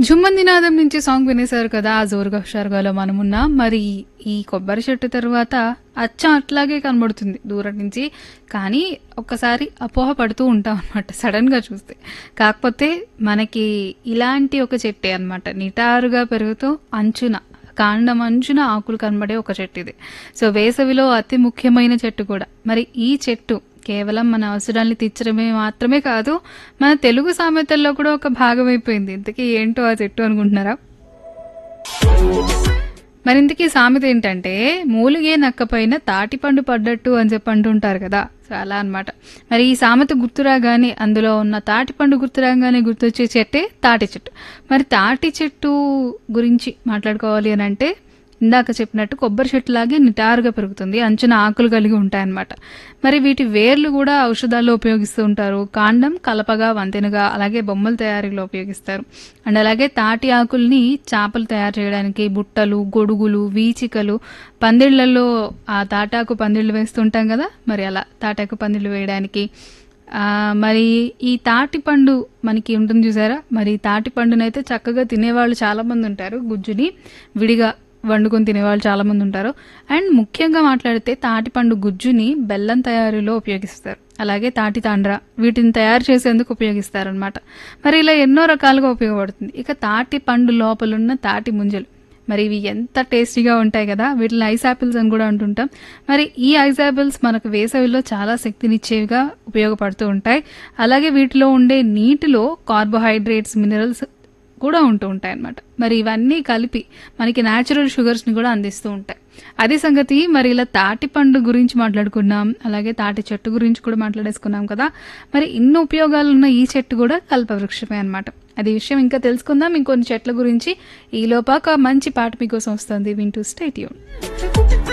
జుమ్మన్ నినాదం నుంచి సాంగ్ వినేశారు కదా ఆ జోరుగా హుషారుగాలో మనమున్నాం మరి ఈ కొబ్బరి చెట్టు తర్వాత అచ్చం అట్లాగే కనబడుతుంది దూరం నుంచి కానీ ఒక్కసారి అపోహ పడుతూ ఉంటాం అనమాట సడన్ గా చూస్తే కాకపోతే మనకి ఇలాంటి ఒక చెట్టే అన్నమాట నిటారుగా పెరుగుతూ అంచున కాండం అంచున ఆకులు కనబడే ఒక చెట్టు ఇది సో వేసవిలో అతి ముఖ్యమైన చెట్టు కూడా మరి ఈ చెట్టు కేవలం మన అవసరాల్ని తీర్చడమే మాత్రమే కాదు మన తెలుగు సామెతల్లో కూడా ఒక భాగం అయిపోయింది ఇంతకీ ఏంటో ఆ చెట్టు అనుకుంటున్నారా మరి ఇంతకీ సామెత ఏంటంటే మూలిగే నక్కపైన తాటిపండు పడ్డట్టు అని చెప్పి అంటుంటారు కదా సో అలా అనమాట మరి ఈ సామెత గుర్తురాగానే అందులో ఉన్న తాటిపండు గుర్తురాగానే గుర్తొచ్చే చెట్టే తాటి చెట్టు మరి తాటి చెట్టు గురించి మాట్లాడుకోవాలి అని అంటే ఇందాక చెప్పినట్టు కొబ్బరి చెట్టు లాగే నిటారుగా పెరుగుతుంది అంచున ఆకులు కలిగి ఉంటాయన్నమాట మరి వీటి వేర్లు కూడా ఔషధాల్లో ఉపయోగిస్తూ ఉంటారు కాండం కలపగా వంతెనగా అలాగే బొమ్మల తయారీలో ఉపయోగిస్తారు అండ్ అలాగే తాటి ఆకుల్ని చేపలు తయారు చేయడానికి బుట్టలు గొడుగులు వీచికలు పందిళ్లలో ఆ తాటాకు పందిళ్ళు వేస్తుంటాం కదా మరి అలా తాటాకు పందిళ్ళు వేయడానికి ఆ, మరి ఈ తాటి పండు మనకి ఉంటుంది చూసారా మరి ఈ తాటి పండునైతే చక్కగా తినేవాళ్ళు చాలా మంది ఉంటారు గుజ్జుని విడిగా వండుకొని తినేవాళ్ళు చాలా మంది ఉంటారు అండ్ ముఖ్యంగా మాట్లాడితే తాటిపండు గుజ్జుని బెల్లం తయారీలో ఉపయోగిస్తారు అలాగే తాటి తాండ్ర వీటిని తయారు చేసేందుకు ఉపయోగిస్తారు అనమాట మరి ఇలా ఎన్నో రకాలుగా ఉపయోగపడుతుంది ఇక తాటి పండు లోపలున్న తాటి ముంజలు మరి ఇవి ఎంత టేస్టీగా ఉంటాయి కదా వీటిని ఐస్ యాపిల్స్ అని కూడా అంటుంటాం మరి ఈ ఐస్ యాపిల్స్ మనకు వేసవిలో చాలా శక్తినిచ్చేవిగా ఉపయోగపడుతూ ఉంటాయి అలాగే వీటిలో ఉండే నీటిలో కార్బోహైడ్రేట్స్ మినరల్స్ కూడా ఉంటూ ఉంటాయి అన్నమాట మరి ఇవన్నీ కలిపి మనకి న్యాచురల్ షుగర్స్ని కూడా అందిస్తూ ఉంటాయి అదే సంగతి మరి ఇలా తాటి పండు గురించి మాట్లాడుకున్నాం అలాగే తాటి చెట్టు గురించి కూడా మాట్లాడేసుకున్నాం కదా మరి ఇన్ని ఉపయోగాలు ఉన్న ఈ చెట్టు కూడా కల్పవృక్షమే అన్నమాట అది విషయం ఇంకా తెలుసుకుందాం ఇంకొన్ని చెట్ల గురించి ఈ లోపాక మంచి పాట మీకోసం వస్తుంది వింటూ స్టేట్యూన్